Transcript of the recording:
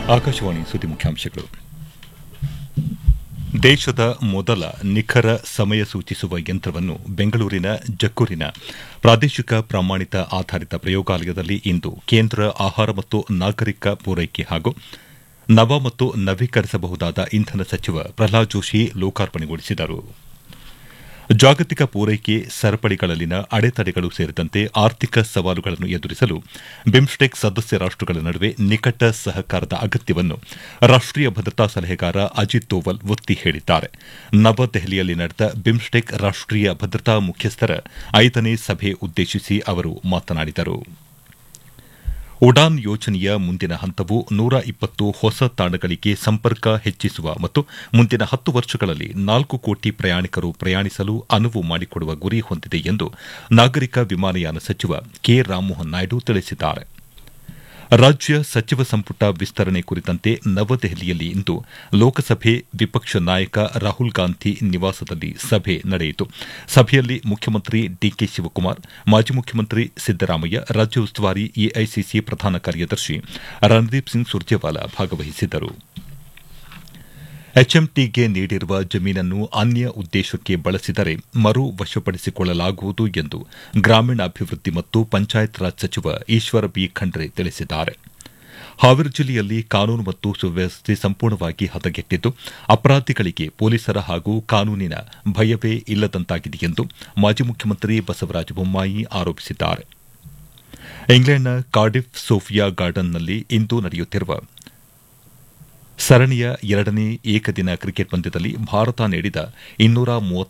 ಆಕಾಶವಾಣಿ ಸುದ್ದಿ ಮುಖ್ಯಾಂಶಗಳು ದೇಶದ ಮೊದಲ ನಿಖರ ಸಮಯ ಸೂಚಿಸುವ ಯಂತ್ರವನ್ನು ಬೆಂಗಳೂರಿನ ಜಕ್ಕೂರಿನ ಪ್ರಾದೇಶಿಕ ಪ್ರಮಾಣಿತ ಆಧಾರಿತ ಪ್ರಯೋಗಾಲಯದಲ್ಲಿ ಇಂದು ಕೇಂದ್ರ ಆಹಾರ ಮತ್ತು ನಾಗರಿಕ ಪೂರೈಕೆ ಹಾಗೂ ನವ ಮತ್ತು ನವೀಕರಿಸಬಹುದಾದ ಇಂಧನ ಸಚಿವ ಪ್ರಹ್ಲಾದ್ ಜೋಶಿ ಲೋಕಾರ್ಪಣೆಗೊಳಿಸಿದರು ಜಾಗತಿಕ ಪೂರೈಕೆ ಸರಪಳಿಗಳಲ್ಲಿನ ಅಡೆತಡೆಗಳು ಸೇರಿದಂತೆ ಆರ್ಥಿಕ ಸವಾಲುಗಳನ್ನು ಎದುರಿಸಲು ಬಿಮ್ಸ್ಟೆಕ್ ಸದಸ್ಯ ರಾಷ್ಟಗಳ ನಡುವೆ ನಿಕಟ ಸಹಕಾರದ ಅಗತ್ಯವನ್ನು ರಾಷ್ಟೀಯ ಭದ್ರತಾ ಸಲಹೆಗಾರ ಅಜಿತ್ ದೋವಲ್ ಒತ್ತಿ ಹೇಳಿದ್ದಾರೆ ನವದೆಹಲಿಯಲ್ಲಿ ನಡೆದ ಬಿಮ್ಸ್ಟೆಕ್ ರಾಷ್ಟೀಯ ಭದ್ರತಾ ಮುಖ್ಯಸ್ಥರ ಐದನೇ ಸಭೆ ಉದ್ದೇಶಿಸಿ ಅವರು ಮಾತನಾಡಿದರು ಉಡಾನ್ ಯೋಜನೆಯ ಮುಂದಿನ ಹಂತವು ನೂರ ಇಪ್ಪತ್ತು ಹೊಸ ತಾಣಗಳಿಗೆ ಸಂಪರ್ಕ ಹೆಚ್ಚಿಸುವ ಮತ್ತು ಮುಂದಿನ ಹತ್ತು ವರ್ಷಗಳಲ್ಲಿ ನಾಲ್ಕು ಕೋಟಿ ಪ್ರಯಾಣಿಕರು ಪ್ರಯಾಣಿಸಲು ಅನುವು ಮಾಡಿಕೊಡುವ ಗುರಿ ಹೊಂದಿದೆ ಎಂದು ನಾಗರಿಕ ವಿಮಾನಯಾನ ಸಚಿವ ಕೆ ರಾಮ್ಮೋಹನ್ ನಾಯ್ಡು ತಿಳಿಸಿದ್ದಾರೆ ರಾಜ್ಯ ಸಚಿವ ಸಂಪುಟ ವಿಸ್ತರಣೆ ಕುರಿತಂತೆ ನವದೆಹಲಿಯಲ್ಲಿ ಇಂದು ಲೋಕಸಭೆ ವಿಪಕ್ಷ ನಾಯಕ ರಾಹುಲ್ ಗಾಂಧಿ ನಿವಾಸದಲ್ಲಿ ಸಭೆ ನಡೆಯಿತು ಸಭೆಯಲ್ಲಿ ಮುಖ್ಯಮಂತ್ರಿ ಡಿಕೆ ಶಿವಕುಮಾರ್ ಮಾಜಿ ಮುಖ್ಯಮಂತ್ರಿ ಸಿದ್ದರಾಮಯ್ಯ ರಾಜ್ಯ ಉಸ್ತುವಾರಿ ಎಐಸಿಸಿ ಪ್ರಧಾನ ಕಾರ್ಯದರ್ಶಿ ರಣದೀಪ್ ಸಿಂಗ್ ಸುರ್ಜೇವಾಲಾ ಭಾಗವಹಿಸಿದ್ದರು ಎಚ್ಎಂಟಿಗೆ ನೀಡಿರುವ ಜಮೀನನ್ನು ಅನ್ಯ ಉದ್ದೇಶಕ್ಕೆ ಬಳಸಿದರೆ ಮರು ವಶಪಡಿಸಿಕೊಳ್ಳಲಾಗುವುದು ಎಂದು ಗ್ರಾಮೀಣಾಭಿವೃದ್ಧಿ ಮತ್ತು ಪಂಚಾಯತ್ ರಾಜ್ ಸಚಿವ ಈಶ್ವರ ಬಿ ಖಂಡ್ರೆ ತಿಳಿಸಿದ್ದಾರೆ ಹಾವೇರಿ ಜಿಲ್ಲೆಯಲ್ಲಿ ಕಾನೂನು ಮತ್ತು ಸುವ್ಯವಸ್ಥೆ ಸಂಪೂರ್ಣವಾಗಿ ಹದಗೆಟ್ಟಿದ್ದು ಅಪರಾಧಿಗಳಿಗೆ ಪೊಲೀಸರ ಹಾಗೂ ಕಾನೂನಿನ ಭಯವೇ ಇಲ್ಲದಂತಾಗಿದೆ ಎಂದು ಮಾಜಿ ಮುಖ್ಯಮಂತ್ರಿ ಬಸವರಾಜ ಬೊಮ್ಮಾಯಿ ಆರೋಪಿಸಿದ್ದಾರೆ ಇಂಗ್ಲೆಂಡ್ನ ಕಾರ್ಡಿಫ್ ಸೋಫಿಯಾ ಗಾರ್ಡನ್ನಲ್ಲಿ ಇಂದು ನಡೆಯುತ್ತಿರುವ ಸರಣಿಯ ಎರಡನೇ ಏಕದಿನ ಕ್ರಿಕೆಟ್ ಪಂದ್ಯದಲ್ಲಿ ಭಾರತ ನೀಡಿದ ಇನ್ನೂರ